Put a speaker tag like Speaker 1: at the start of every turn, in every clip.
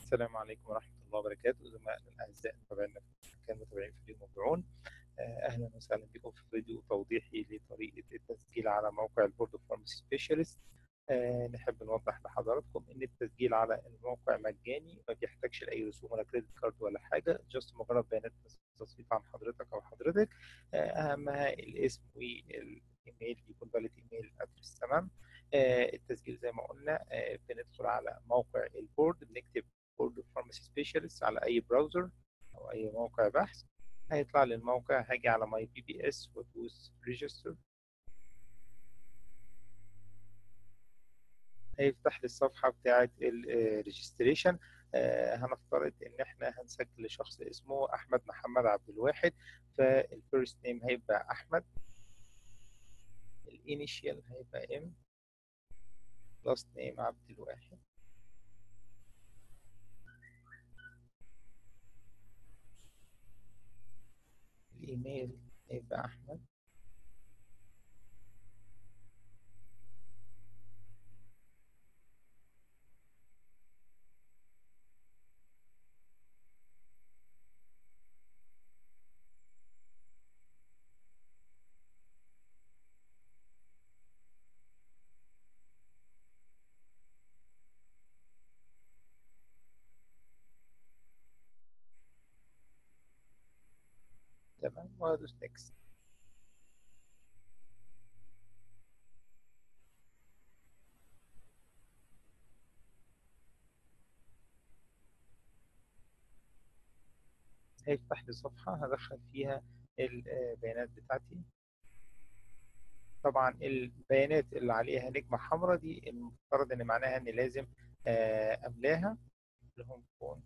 Speaker 1: السلام عليكم ورحمة الله وبركاته زملائنا الأعزاء متابعينا في مكان متابعين في اليوم مبدعون أهلا وسهلا بكم في فيديو توضيحي لطريقة التسجيل على موقع البورد اوف فارماسي سبيشالست نحب نوضح لحضراتكم إن التسجيل على الموقع مجاني ما بيحتاجش لأي رسوم ولا كريدت كارد ولا حاجة جاست مجرد بيانات تصفيق عن حضرتك أو حضرتك أهمها الاسم والإيميل يكون فاليد إيميل أدرس تمام التسجيل زي ما قلنا بندخل على موقع البورد بنكتب بورد فارماسي سبيشالست على اي براوزر او اي موقع بحث هيطلع لي الموقع هاجي على ماي بي بي اس وادوس ريجستر هيفتح لي الصفحه بتاعه الريجستريشن هنفترض ان احنا هنسجل لشخص اسمه احمد محمد عبد الواحد فالفيرست نيم هيبقى احمد الانيشيال هيبقى ام لاست نيم عبد الواحد الايميل هيبقى احمد تمام وهدوس نيكست هيفتح لي صفحة هدخل فيها البيانات بتاعتي طبعا البيانات اللي عليها نجمة حمراء دي المفترض ان معناها ان لازم املاها لهم فون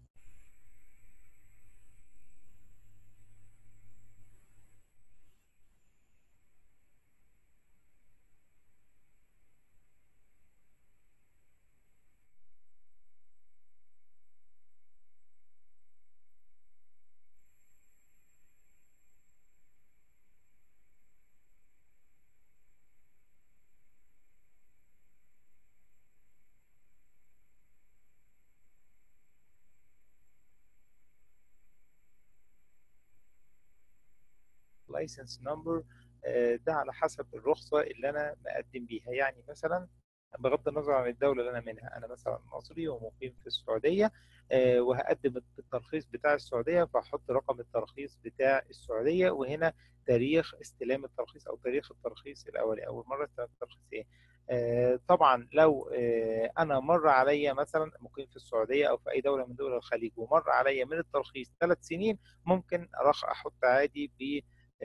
Speaker 1: لايسنس نمبر ده على حسب الرخصة اللي أنا مقدم بيها يعني مثلا بغض النظر عن الدولة اللي أنا منها أنا مثلا مصري ومقيم في السعودية وهقدم الترخيص بتاع السعودية فأحط رقم الترخيص بتاع السعودية وهنا تاريخ استلام الترخيص أو تاريخ الترخيص الأولي أول مرة استلم الترخيص إيه طبعا لو انا مر عليا مثلا مقيم في السعوديه او في اي دوله من دول الخليج ومر عليا من الترخيص ثلاث سنين ممكن احط عادي ب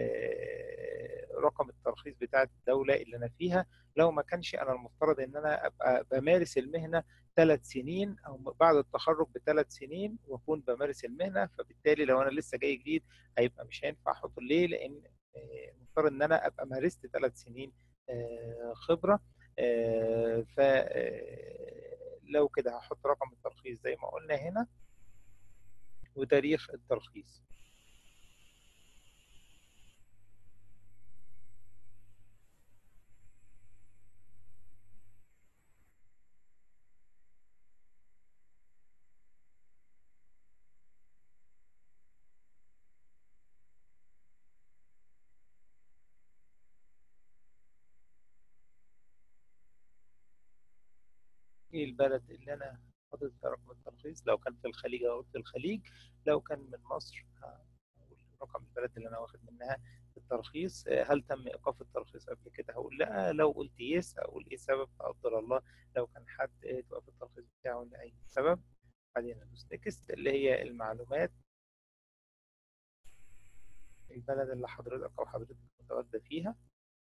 Speaker 1: رقم الترخيص بتاع الدولة اللي أنا فيها لو ما كانش أنا المفترض إن أنا أبقى بمارس المهنة ثلاث سنين أو بعد التخرج بثلاث سنين وأكون بمارس المهنة فبالتالي لو أنا لسه جاي جديد هيبقى مش هينفع أحطه ليه؟ لأن المفترض إن أنا أبقى مارست ثلاث سنين خبرة فلو كده هحط رقم الترخيص زي ما قلنا هنا وتاريخ الترخيص ايه البلد اللي انا حاطط رقم الترخيص لو كان في الخليج هقول في الخليج لو كان من مصر هقول رقم البلد اللي انا واخد منها الترخيص هل تم ايقاف الترخيص قبل كده هقول لا لو قلت يس هقول ايه سبب قدر الله لو كان حد توقف الترخيص بتاعه لاي سبب بعدين ادوس نيكست اللي هي المعلومات البلد اللي حضرتك او حضرتك متواجده فيها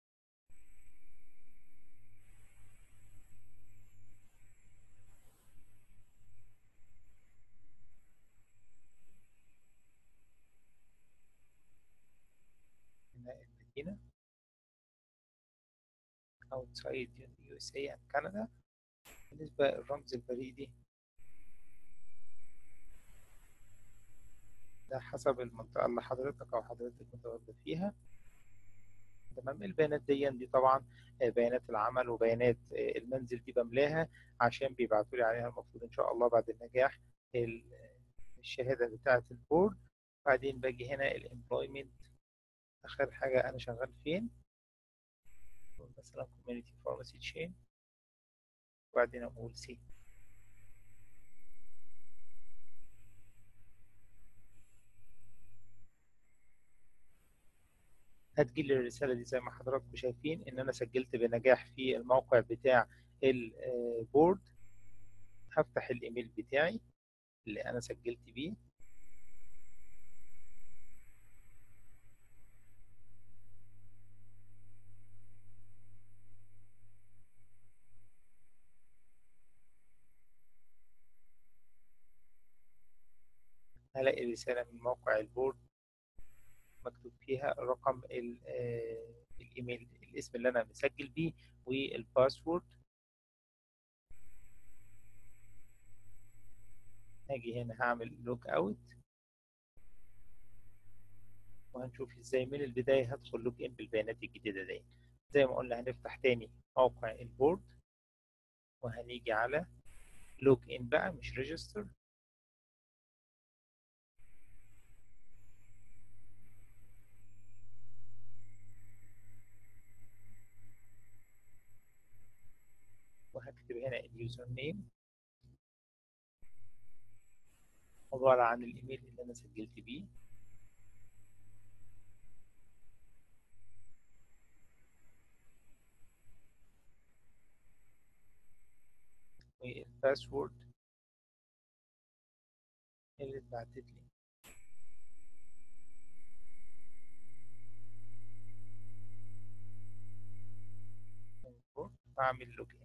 Speaker 1: المدينة outside USA and Canada بالنسبة للرمز البريدي ده حسب المنطقة اللي حضرتك أو حضرتك متواجد فيها تمام البيانات دي دي طبعا بيانات العمل وبيانات المنزل دي بملاها عشان بيبعتوا لي عليها المفروض ان شاء الله بعد النجاح الشهادة بتاعة البورد بعدين باجي هنا الامبلويمنت آخر حاجة أنا شغال فين مثلا community pharmacy chain وبعدين أقول سي هتجيلي الرسالة دي زي ما حضراتكم شايفين إن أنا سجلت بنجاح في الموقع بتاع البورد هفتح الإيميل بتاعي اللي أنا سجلت بيه هلاقي رسالة من موقع البورد مكتوب فيها رقم الايميل الاسم اللي انا مسجل بيه والباسورد هاجي هنا هعمل لوج اوت وهنشوف ازاي من البداية هدخل لوج ان بالبيانات الجديدة دي زي ما قلنا هنفتح تاني موقع البورد وهنيجي على لوج ان بقى مش ريجستر وهكتب هنا اليوزر نيم عبارة عن الإيميل اللي أنا سجلت بيه والباسورد اللي اتبعتت لي بعمل لوجين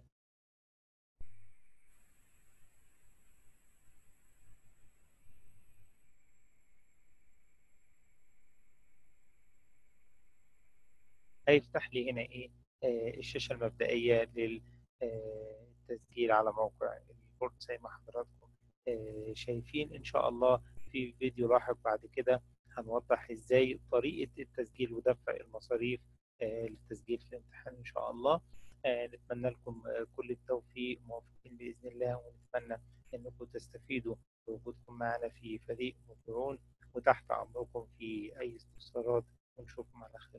Speaker 1: هيفتح لي هنا ايه آه الشاشه المبدئيه للتسجيل على موقع البورد زي ما حضراتكم آه شايفين ان شاء الله في فيديو لاحق بعد كده هنوضح ازاي طريقه التسجيل ودفع المصاريف آه للتسجيل في الامتحان ان شاء الله نتمنى لكم كل التوفيق موفقين باذن الله ونتمنى انكم تستفيدوا بوجودكم معنا في فريق مبرون وتحت امركم في اي استفسارات ونشوفكم على خير